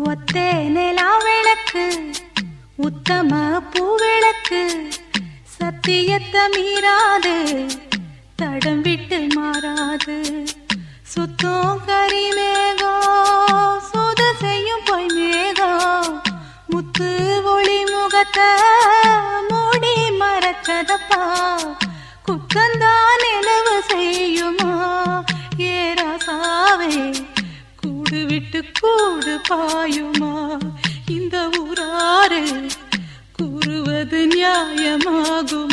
ஒத்தே நிலா விளக்கு உத்தம பூவிளக்கு சத்தியத்தை மீறாது தடம் விட்டு மாறாது சுத்தம் கரிமேகம் சுத செய்யும் பொய் மேகம் முத்து ஒளி முகத்தை மூடி மறைச்சதப்பா குக்கந்தான் நிலவு செய்யுமா ஏராசாவே கூடு விட்டு கூடு பாயுமா இந்த ஊராறு கூறுவது நியாயமாகும்